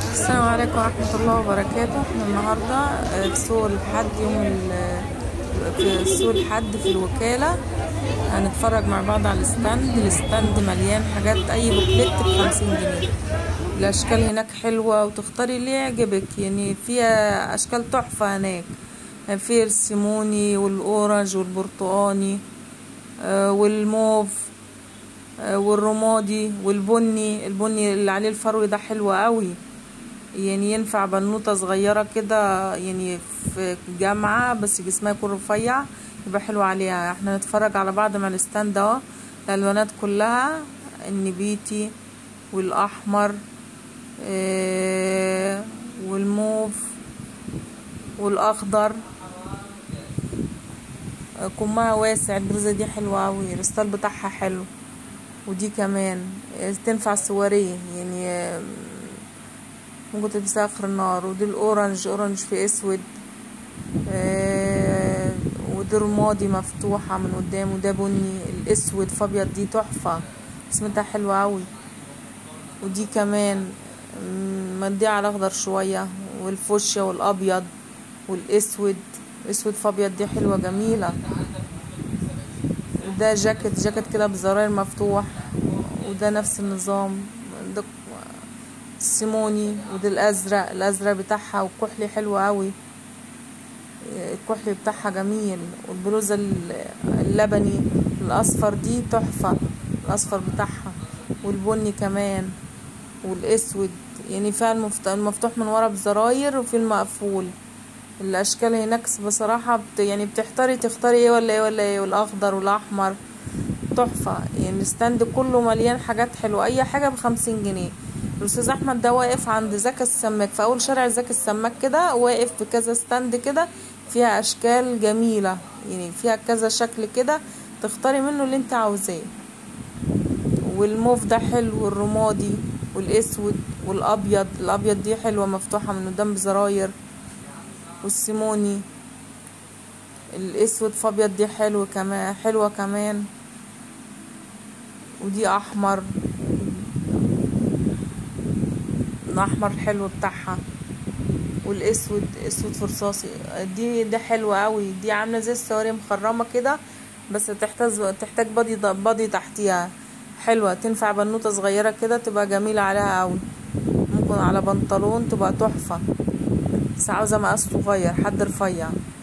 السلام عليكم ورحمة الله وبركاته احنا النهاردة آه، في سوق الحد يوم ال- في سوق الحد في الوكالة هنتفرج مع بعض على الستاند الستاند مليان حاجات اي بوكليت بخمسين جنيه الاشكال هناك حلوة وتختاري اللي يعجبك يعني فيها اشكال تحفة هناك في السيموني والاورنج والبرتقاني آه، والموف آه، والرمادي والبني البني اللي عليه الفرو ده حلو قوي يعني ينفع بنوتة صغيرة كده يعني في جامعة بس جسمها يكون رفيع يبقى حلو عليها احنا نتفرج على بعض مع الستاند اهو الالوانات كلها النبيتي والاحمر اه والموف والاخضر آه، كمها واسع البرزة دي حلوة اوي الستايل بتاعها حلو ودي كمان آه، تنفع سواريه يعني آه، ممكن تلبسها اخر النهار ودي الاورنج اورنج في اسود آه ودي رمادي مفتوحة من قدام وده بني الاسود فابيض دي تحفة اسمتها حلوة اوي ودي كمان مم، مدية على اخضر شوية والفوشيا والابيض والاسود اسود فابيض دي حلوة جميلة وده جاكيت جاكيت كده بزراير مفتوح وده نفس النظام ده السيموني وده الازرق الازرق بتاعها والكحلي حلو قوي الكحلي بتاعها جميل والبلوزه ال- اللبني الاصفر دي تحفه الاصفر بتاعها والبني كمان والاسود يعني فيها المفت- المفتوح من ورا بزراير وفي المقفول الاشكال هناك بصراحه بت يعني بتحتاري تختاري ايه ولا ايه ولا ايه والاخضر والاحمر تحفة يعني الستاند كله مليان حاجات حلوة أي حاجة بخمسين جنيه الأستاذ أحمد ده واقف عند زكا السماك في أول شارع زكا السماك كده واقف في كذا ستاند كده فيها أشكال جميلة يعني فيها كذا شكل كده تختاري منه اللي انت عاوزاه والموف ده حلو والرمادي والأسود والأبيض الأبيض دي حلوة مفتوحة من قدام بزراير والسيموني الأسود فأبيض دي حلو كمان حلوة كمان ودي احمر الاحمر الحلو بتاعها والاسود اسود فرصاصي دي ده حلوة قوي دي عامله زي السواري مخرمه كده بس تحتاج تحتاج بادي بادي تحتيها حلوه تنفع بنوته صغيره كده تبقى جميله عليها قوي ممكن على بنطلون تبقى تحفه بس عاوزه مقاس صغير حد رفيع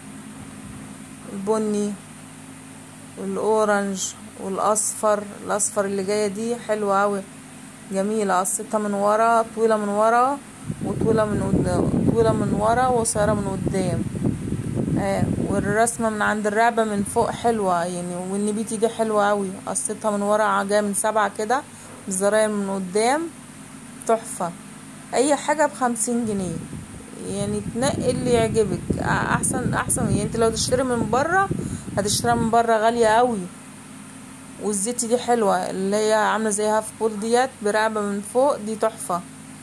البني والاورنج والاصفر الاصفر اللي جايه دي حلوه قوي جميله قصتها من ورا طويله من ورا وطويله من قدام طويله من ورا وقصيره من قدام آه والرسمه من عند الرقبه من فوق حلوه يعني والنبيتي دي حلوه قوي قصتها من ورا جايه من سبعة كده بالزراير من قدام تحفه اي حاجه بخمسين جنيه يعني تنقي اللي يعجبك احسن احسن يعني انت لو تشتري من بره هتشتريها من بره غاليه قوي والزيتي دي حلوة اللي هي عاملة زي هاف بول ديت برقبة من فوق دي تحفة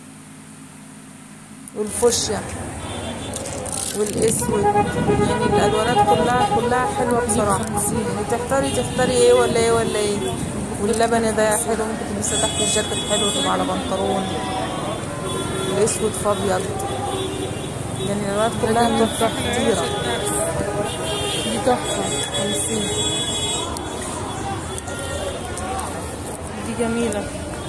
والفوشيا والاسود يعني الالوانات كلها كلها حلوة بصراحة يعني تختاري تختاري ايه ولا ايه ولا ايه واللبني ده حلو ممكن تلبسها تحت الجاكيت حلو تبقى على بنطلون الاسود فابيض يعني الالوانات كلها تحفة كتيرة دي تحفة خمسين دي جميلة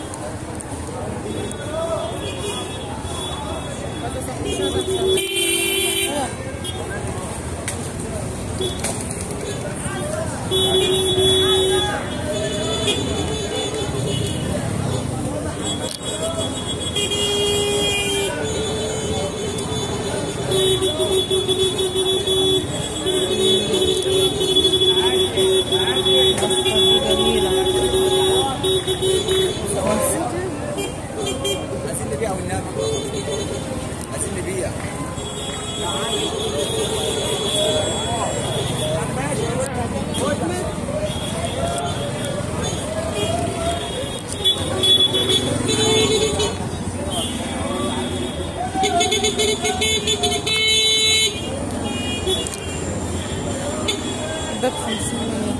جميلة عايزين نبيع والنبي عايزين نبيع ده بخمسين جنيه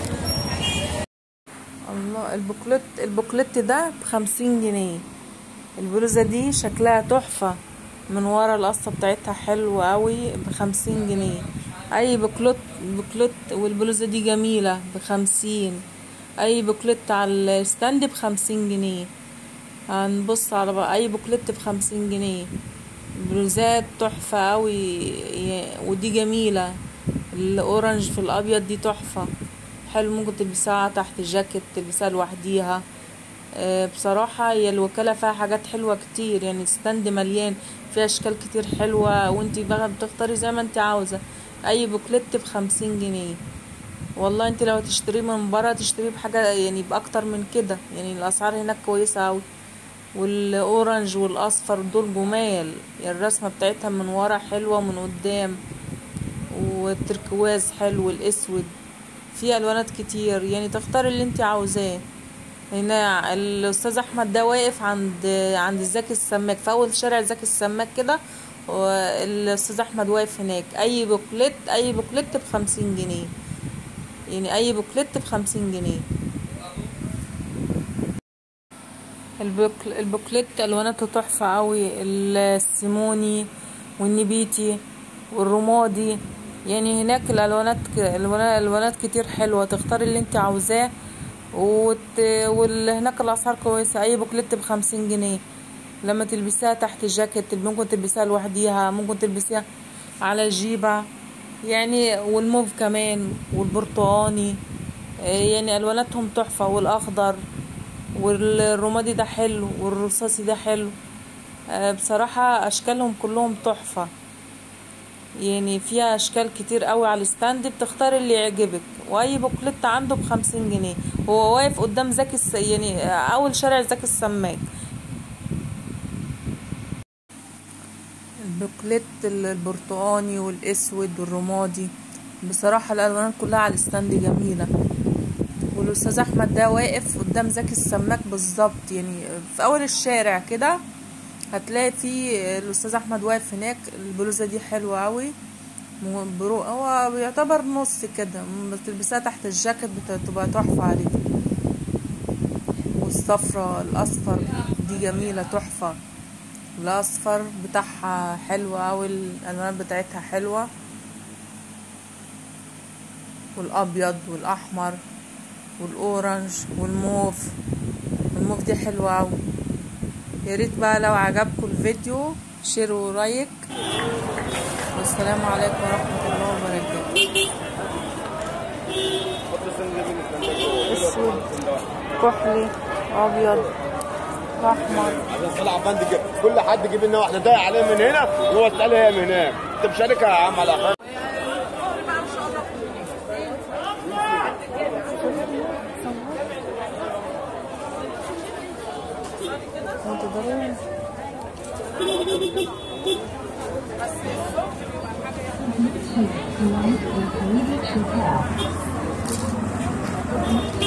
الله البوكلت البوكلت ده بخمسين جنيه البلوزة دي شكلها تحفة من ورا القصة بتاعتها حلوة قوي بخمسين جنيه اي بكلوت بكلوت والبلوزة دي جميلة بخمسين اي بكلوت على الستاند بخمسين جنيه هنبص على بقى اي بوكلت بخمسين جنيه بلوزات تحفة قوي ودي جميلة الاورنج في الابيض دي تحفة حلو ممكن تلبسها تحت جاكيت تلبسها لوحديها أه بصراحة هي الوكالة فيها حاجات حلوة كتير يعني ستاند مليان فيها اشكال كتير حلوة وانتي بقى بتختاري زي ما انتي عاوزة اي بوكلت بخمسين جنيه والله انت لو تشتريه من برا تشتريه بحاجة يعني باكتر من كده يعني الاسعار هناك كويسة اوي والاورنج والاصفر دول جمال الرسمة بتاعتها من ورا حلوة من قدام والتركواز حلو الاسود في الوانات كتير يعني تختار اللي انت عاوزاه هنا الاستاذ احمد ده واقف عند عند زكي السماك في اول شارع زكي السماك كده الاستاذ احمد واقف هناك اي بوكلت اي بوكلت بخمسين جنيه يعني اي بوكلت بخمسين جنيه البوكل البوكلت الواناته تحفه قوي السيموني والنبيتي والرمادي يعني هناك الالوانات الالوانات كتير حلوه تختار اللي انت عاوزاه وت... وهناك الاسعار كويسه اي بوكلت بخمسين جنيه لما تلبسيها تحت جاكيت ممكن تلبسيها لوحديها ممكن تلبسيها على جيبه يعني والموف كمان والبرتقاني يعني الواناتهم تحفه والاخضر والرمادي ده حلو والرصاصي ده حلو بصراحة اشكالهم كلهم تحفة يعني فيها اشكال كتير قوي على الستاند بتختار اللي يعجبك واي بوكلت عنده بخمسين جنيه هو واقف قدام زكي الس... يعني اول شارع زكي السماك البوكلت البرتقاني والاسود والرمادي بصراحة الالوانات كلها على الستاند جميلة والاستاذ احمد ده واقف قدام زكي السماك بالظبط يعني في اول الشارع كده هتلاقي في الاستاذ احمد واقف هناك البلوزه دي حلوه قوي هو بيعتبر نص كده بتلبسها تحت الجاكيت بتبقى تحفه عليك والصفرة الاصفر دي جميله تحفه الاصفر بتاعها حلو قوي الالوان بتاعتها حلوه والابيض والاحمر والاورنج والموف الموف دي حلوه قوي يا ريت بقى لو عجبكم الفيديو شيروا ولايك والسلام عليكم ورحمه الله وبركاته اسود كحلي ابيض احمر طلع بند كل حد يجيب لنا واحده ضايع عليها من هنا وهو اسالها هي من هناك انت مشاركها يا عم على خير Thank you.